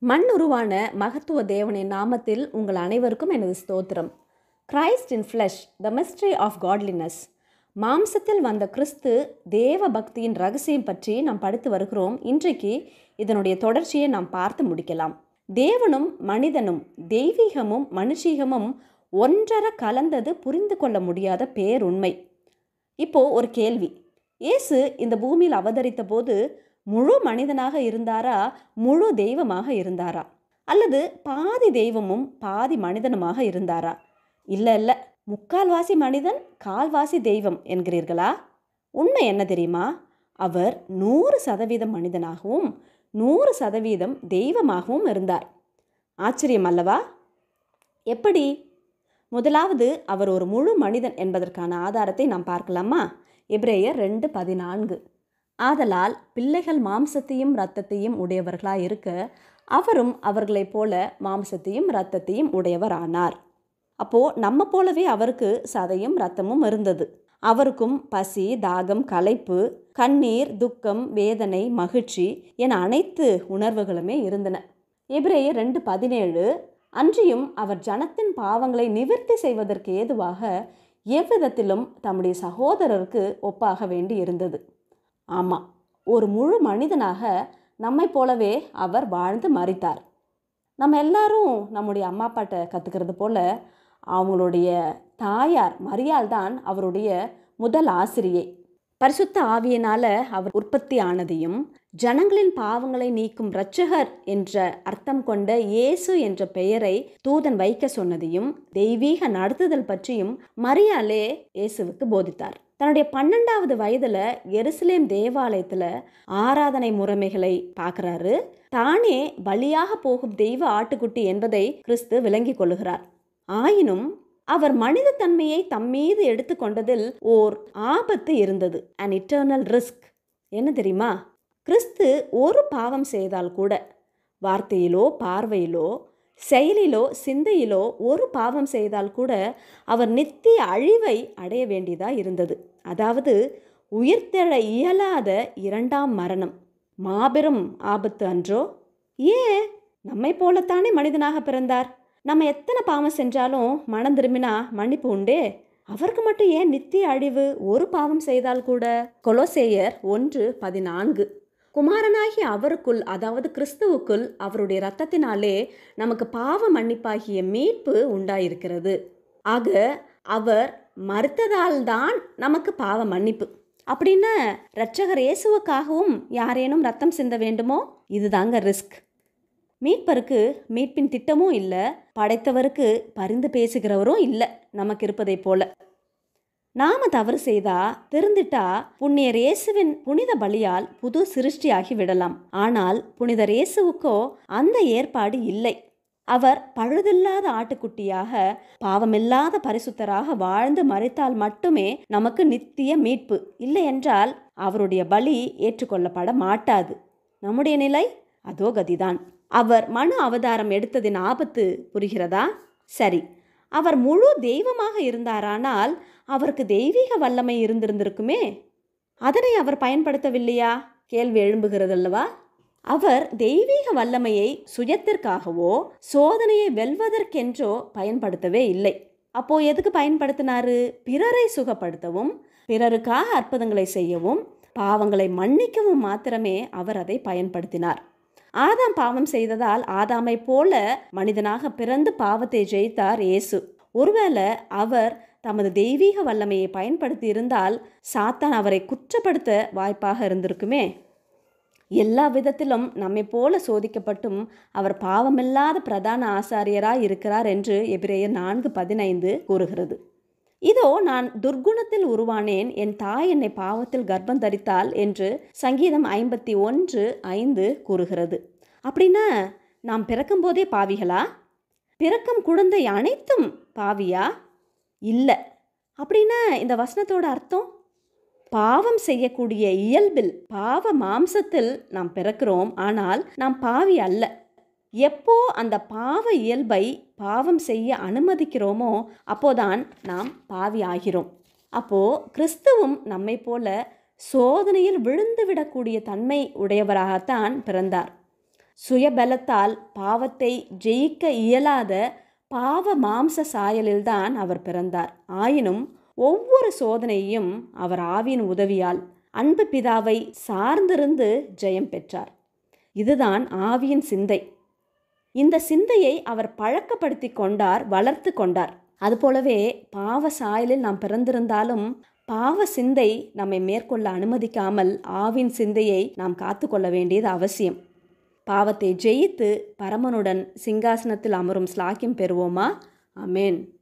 மண் உருவான மகத்துவ தேவனின் நாமத்தில் உங்கள் அனைவருக்கும் எனது ஸ்தோத்திரம் Christ in flesh the mystery of godliness மாம்சத்தில் வந்த கிறிஸ்து தேவ பக்தியின் ரகசியம் பற்றி நாம் படித்து வருகிறோம் இன்றைக்கு இதனுடைய தொடர்ச்சியை நாம் பார்த்து முடிக்கலாம் தேவனும் மனிதனும் தெய்வீகமும் மனுஷீகமும் ஒன்றர கலந்தது புரிந்து கொள்ள முடியாத பேருண்மை இப்போ ஒரு கேள்வி இயேசு இந்த பூமியில் அவதரித்த போது முழு மனிதனாக இருந்தாரா முழு தெய்வமாக இருந்தாரா அல்லது பாதி தெய்வமும் பாதி மனிதனுமாக இருந்தாரா இல்லை இல்லை முக்கால்வாசி மனிதன் கால்வாசி தெய்வம் என்கிறீர்களா உண்மை என்ன தெரியுமா அவர் நூறு சதவீதம் மனிதனாகவும் நூறு சதவீதம் தெய்வமாகவும் இருந்தார் ஆச்சரியம் அல்லவா எப்படி முதலாவது அவர் ஒரு முழு மனிதன் என்பதற்கான ஆதாரத்தை நாம் பார்க்கலாமா எப்ரேயர் ரெண்டு பதினான்கு ஆதலால் பிள்ளைகள் மாம்சத்தையும் இரத்தத்தையும் உடையவர்களாய் இருக்க அவரும் அவர்களைப் போல மாம்சத்தையும் இரத்தத்தையும் உடையவரானார் அப்போ நம்ம போலவே அவருக்கு சதையும் இரத்தமும் இருந்தது அவருக்கும் பசி தாகம் களைப்பு கண்ணீர் துக்கம் வேதனை மகிழ்ச்சி என அனைத்து உணர்வுகளுமே இருந்தன எபிரேயர் ரெண்டு பதினேழு அன்றியும் அவர் ஜனத்தின் பாவங்களை நிவர்த்தி செய்வதற்கு ஏதுவாக எவ்விதத்திலும் தம்முடைய சகோதரருக்கு ஒப்பாக வேண்டி இருந்தது ஆமாம் ஒரு முழு மனிதனாக நம்மை போலவே அவர் வாழ்ந்து மறித்தார் நம்ம எல்லாரும் நம்முடைய அம்மா அப்பாட்ட கற்றுக்கிறது போல அவங்களுடைய தாயார் மரியாள் தான் அவருடைய முதல் ஆசிரியை பரிசுத்த ஆவியினால அவர் உற்பத்தி ஆனதையும் ஜனங்களின் பாவங்களை நீக்கும் இரட்சகர் என்ற அர்த்தம் கொண்ட இயேசு என்ற பெயரை தூதன் வைக்க சொன்னதையும் தெய்வீக நடத்துதல் பற்றியும் மரியாலே இயேசுவுக்கு போதித்தார் தன்னுடைய பன்னெண்டாவது வயதுல எருசலேம் தேவாலயத்துல ஆராதனை முறைமைகளை பார்க்குறாரு தானே பலியாக போகும் தெய்வ ஆட்டுக்குட்டி என்பதை கிறிஸ்து விளங்கி கொள்ளுகிறார் ஆயினும் அவர் மனித தன்மையை தம்மீது எடுத்துக்கொண்டதில் ஓர் ஆபத்து இருந்தது அன் இட்டர்னல் ரிஸ்க் என்ன தெரியுமா கிறிஸ்து ஒரு பாவம் செய்தால் கூட வார்த்தையிலோ பார்வையிலோ செயலிலோ சிந்தையிலோ ஒரு பாவம் செய்தால் கூட அவர் நித்திய அழிவை அடைய வேண்டியதாக இருந்தது அதாவது உயிர்த்தெழ இயலாத இரண்டாம் மரணம் மாபெரும் ஆபத்து அன்றோ ஏன் நம்மை போலத்தானே மனிதனாக பிறந்தார் நம்ம எத்தனை பாவம் செஞ்சாலும் மனம் திரும்பினா மன்னிப்பு உண்டே அவருக்கு மட்டும் ஏன் நித்திய அழிவு ஒரு பாவம் செய்தால் கூட கொலோசேயர் ஒன்று பதினான்கு குமாரனாகிய அவருக்குள் அதாவது கிறிஸ்துவுக்குள் அவருடைய இரத்தத்தினாலே நமக்கு பாவ மன்னிப்பாகிய மீட்பு உண்டாயிருக்கிறது ஆக அவர் மறுத்ததால் தான் நமக்கு பாவ மன்னிப்பு அப்படின்னா இரட்சகர் இயேசுவுக்காகவும் யாரேனும் ரத்தம் சிந்த வேண்டுமோ இதுதாங்க ரிஸ்க் மீட்பருக்கு மீட்பின் திட்டமும் இல்லை படைத்தவருக்கு பரிந்து பேசுகிறவரும் இல்லை நமக்கு இருப்பதை போல நாம தவறு செய்தா திருந்திட்டா புண்ணியர் இயேசுவின் புனித பலியால் புது சிருஷ்டியாகி விடலாம் ஆனால் புனிதர் இயேசுவுக்கோ அந்த ஏற்பாடு இல்லை அவர் பழுதில்லாத ஆட்டுக்குட்டியாக பாவமில்லாத பரிசுத்தராக வாழ்ந்து மறித்தால் மட்டுமே நமக்கு நித்திய மீட்பு இல்லை என்றால் அவருடைய பலி ஏற்றுக்கொள்ளப்பட மாட்டாது நம்முடைய நிலை அதோ கதிதான் அவர் மனு அவதாரம் எடுத்ததின் ஆபத்து புரிகிறதா சரி அவர் முழு தெய்வமாக இருந்தாரானால் அவருக்கு தெய்வீக வல்லமை இருந்திருந்திருக்குமே அதனை அவர் பயன்படுத்தவில்லையா கேள்வி எழும்புகிறதல்லவா அவர் தெய்வீக வல்லமையை சுயத்திற்காகவோ சோதனையை வெல்வதற்கென்றோ பயன்படுத்தவே இல்லை அப்போ எதுக்கு பயன்படுத்தினாரு பிறரை சுகப்படுத்தவும் பிறருக்காக அற்புதங்களை செய்யவும் பாவங்களை மன்னிக்கவும் மாத்திரமே அவர் அதை பயன்படுத்தினார் ஆதாம் பாவம் செய்ததால் ஆதாமை போல மனிதனாக பிறந்து பாவத்தை ஜெயித்தார் இயேசு ஒருவேளை அவர் தமது தெய்வீக வல்லமையை பயன்படுத்தி இருந்தால் சாத்தான் அவரை குற்றப்படுத்த வாய்ப்பாக இருந்திருக்குமே எல்லா விதத்திலும் நம்மை போல சோதிக்கப்பட்டும் அவர் பாவமில்லாத பிரதான ஆசாரியராய் இருக்கிறார் என்று எபிரேயர் நான்கு பதினைந்து கூறுகிறது இதோ நான் துர்குணத்தில் உருவானேன் என் தாய் என்னை பாவத்தில் கர்ப்பம் தரித்தாள் என்று சங்கீதம் ஐம்பத்தி ஒன்று ஐந்து கூறுகிறது அப்படின்னா நாம் பிறக்கும் போதே பாவிகளா பிறக்கும் குழந்தை அனைத்தும் பாவியா இல்லை அப்படின்னா இந்த வசனத்தோட அர்த்தம் பாவம் செய்யக்கூடிய இயல்பில் பாவ மாம்சத்தில் நாம் பிறக்கிறோம் ஆனால் நாம் பாவி அல்ல எப்போ அந்த பாவ இயல்பை பாவம் செய்ய அனுமதிக்கிறோமோ அப்போதான் நாம் பாவி ஆகிறோம் அப்போ கிறிஸ்துவும் நம்மை போல சோதனையில் விழுந்து விடக்கூடிய தன்மை உடையவராகத்தான் பிறந்தார் சுயபலத்தால் பாவத்தை ஜெயிக்க இயலாத பாவ மாம்ச சாயலில்தான் அவர் பிறந்தார் ஆயினும் ஒவ்வொரு சோதனையையும் அவர் ஆவியின் உதவியால் அன்பு பிதாவை சார்ந்திருந்து ஜெயம் பெற்றார் இதுதான் ஆவியின் சிந்தை இந்த சிந்தையை அவர் பழக்கப்படுத்தி கொண்டார் வளர்த்து கொண்டார் அதுபோலவே பாவ சாயலில் நாம் பிறந்திருந்தாலும் பாவ சிந்தை நம்மை மேற்கொள்ள அனுமதிக்காமல் ஆவின் சிந்தையை நாம் காத்துக்கொள்ள வேண்டியது அவசியம் பாவத்தை ஜெயித்து பரமனுடன் சிங்காசனத்தில் அமரும் ஸ்லாக்கியம் பெறுவோமா அமேன்